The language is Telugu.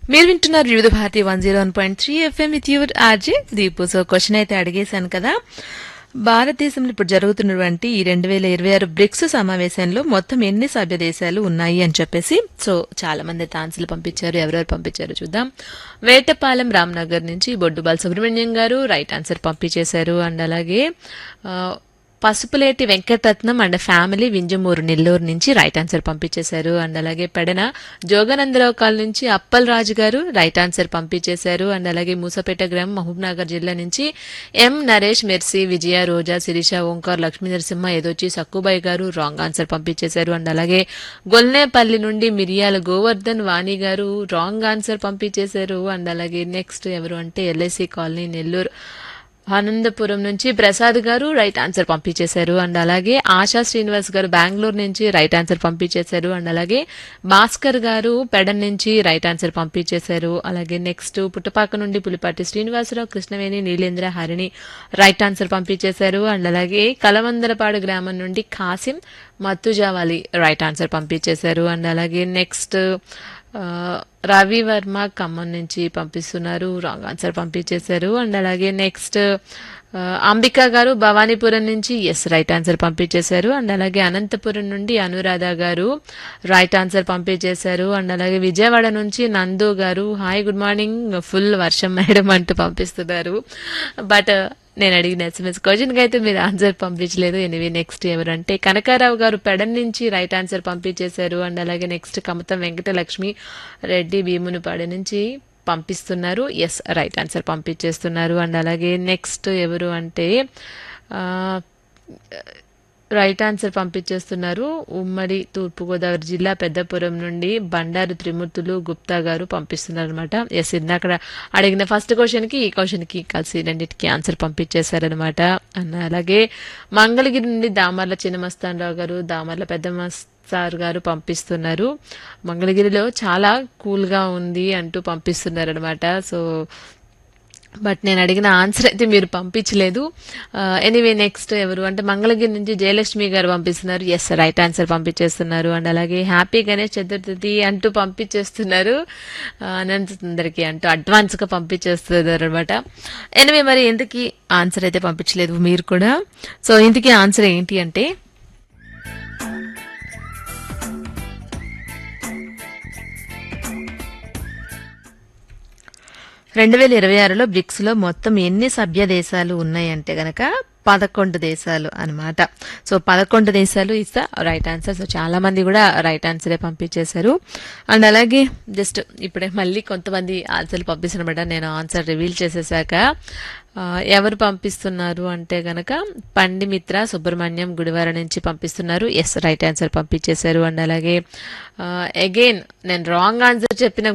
మీరు వింటున్నారు Vividh Bharati one zero one point three FM with your RJ Deepu so question అయితే అడిగేశాను కదా భారతదేశంలో ఇప్పుడు జరుగుతున్నటువంటి ఈ రెండు వేల ఇరవై ఆరు బ్రిక్స్ సమావేశంలో మొత్తం ఎన్ని సభ్య దేశాలు ఉన్నాయి అని చెప్పేసి సో చాలా మంది అయితే ఆన్సర్లు పంపించారు ఎవరెవరు పంపించారు చూద్దాం వేటపాలెం రామ్నగర్ నుంచి బొడ్డు బాలసుబ్రహ్మణ్యం గారు రైట్ ఆన్సర్ పంపించేశారు అండ్ అలాగే ఆ, పసుపులేటి వెంకటరత్నం అండ్ ఫ్యామిలీ వింజమూరు నెల్లూరు నుంచి రైట్ ఆన్సర్ పంపించేశారు అండ్ అలాగే పెడన జోగనందరావు కాల్ నుంచి అప్పల్ రాజు గారు రైట్ ఆన్సర్ పంపించేశారు అండ్ అలాగే మూసపేట గ్రామం మహబూబ్ నగర్ జిల్లా నుంచి ఎం నరేష్ మెర్సీ విజయ రోజా శిరీష ఓంకార్ లక్ష్మీ నరసింహ ఏదొచ్చి సక్కుబాయి గారు రాంగ్ ఆన్సర్ పంపించేశారు అండ్ అలాగే గొల్నేపల్లి నుండి మిరియాల గోవర్ధన్ వాణి గారు రాంగ్ ఆన్సర్ పంపించేశారు అండ్ అలాగే నెక్స్ట్ ఎవరు అంటే ఎల్ఐసి కాలనీ నెల్లూరు ఆనందపురం నుంచి ప్రసాద్ గారు రైట్ ఆన్సర్ పంపించేశారు అండ్ అలాగే ఆశా శ్రీనివాస్ గారు బెంగళూరు నుంచి రైట్ ఆన్సర్ పంపించేశారు అండ్ అలాగే భాస్కర్ గారు పెడన్ నుంచి రైట్ ఆన్సర్ పంపించేశారు అలాగే నెక్స్ట్ పుట్టపాక నుండి పులిపాటి శ్రీనివాసరావు కృష్ణవేణి నీలేంద్ర హరిణి రైట్ ఆన్సర్ పంపించేశారు అండ్ అలాగే కలమందలపాడు గ్రామం నుండి కాసిం మత్తుజావాలి రైట్ ఆన్సర్ పంపించేశారు అండ్ అలాగే నెక్స్ట్ ఆ, రవి వర్మ ఖమ్మం నుంచి పంపిస్తున్నారు రాంగ్ ఆన్సర్ పంపించేశారు అండ్ అలాగే నెక్స్ట్ ఆ, అంబిక గారు భవానీపురం నుంచి ఎస్ రైట్ ఆన్సర్ పంపించేశారు అండ్ అలాగే అనంతపురం నుండి అనురాధ గారు రైట్ ఆన్సర్ పంపించేశారు అండ్ అలాగే విజయవాడ నుంచి నందు గారు హాయ్ గుడ్ మార్నింగ్ ఫుల్ వర్షం మేడం అంటూ పంపిస్తున్నారు బట్ నేను అడిగిన ఎస్ఎంఎస్ క్వశ్చన్కి అయితే మీరు ఆన్సర్ పంపించలేదు ఎనివే నెక్స్ట్ ఎవరంటే కనకారావు గారు పెడన్ నుంచి రైట్ ఆన్సర్ పంపించేశారు అండ్ అలాగే నెక్స్ట్ కమతం వెంకటలక్ష్మి రెడ్డి భీమునిపాడు నుంచి పంపిస్తున్నారు ఎస్ రైట్ ఆన్సర్ పంపించేస్తున్నారు అండ్ అలాగే నెక్స్ట్ ఎవరు అంటే ఆ, రైట్ ఆన్సర్ పంపించేస్తున్నారు ఉమ్మడి తూర్పుగోదావరి జిల్లా పెద్దపురం నుండి బండారు త్రిమూర్తులు గుప్తా గారు పంపిస్తున్నారు అనమాట ఎస్ ఇందాక అడిగిన ఫస్ట్ క్వశ్చన్కి ఈ క్వశ్చన్కి కలిసి రెండింటికి ఆన్సర్ పంపించేశారనమాట అన్న అలాగే మంగళగిరి నుండి దామర్ల చిన్నమస్తానరావు గారు దామర్ల పెద్ద సార్ గారు పంపిస్తున్నారు మంగళగిరిలో చాలా కూల్గా ఉంది అంటూ పంపిస్తున్నారు అనమాట సో బట్ నేను అడిగిన ఆన్సర్ అయితే మీరు పంపించలేదు ఎనీవే నెక్స్ట్ ఎవరు అంటే మంగళగిరి నుంచి జయలక్ష్మి గారు పంపిస్తున్నారు ఎస్ రైట్ ఆన్సర్ పంపించేస్తున్నారు అండ్ అలాగే హ్యాపీ గణేష్ చతుర్థి అంటూ పంపించేస్తున్నారు ఆ, అనంత సుందరికి అంటూ అడ్వాన్స్గా పంపించేస్తున్నారు అనమాట ఎనివే మరి ఎందుకు ఆన్సర్ అయితే పంపించలేదు మీరు కూడా సో ఇందుకీ ఆన్సర్ ఏంటి అంటే రెండు వేల ఇరవై ఆరులో బ్రిక్స్ లో మొత్తం ఎన్ని సభ్య దేశాలు ఉన్నాయంటే గనక పదకొండు దేశాలు అన్నమాట సో పదకొండు దేశాలు is the right answer so చాలా మంది కూడా రైట్ ఆన్సరే పంపించేశారు అండ్ అలాగే జస్ట్ ఇప్పుడే మళ్ళీ కొంతమంది ఆన్సర్లు పంపిస్తున్నమాట నేను ఆన్సర్ రివీల్ చేసేసాక ఆ, ఎవరు పంపిస్తున్నారు అంటే గనక పండిమిత్ర సుబ్రహ్మణ్యం గుడివార నుంచి పంపిస్తున్నారు ఎస్ రైట్ ఆన్సర్ పంపించేశారు అండ్ అలాగే అగైన్ నేను రాంగ్ ఆన్సర్ చెప్పిన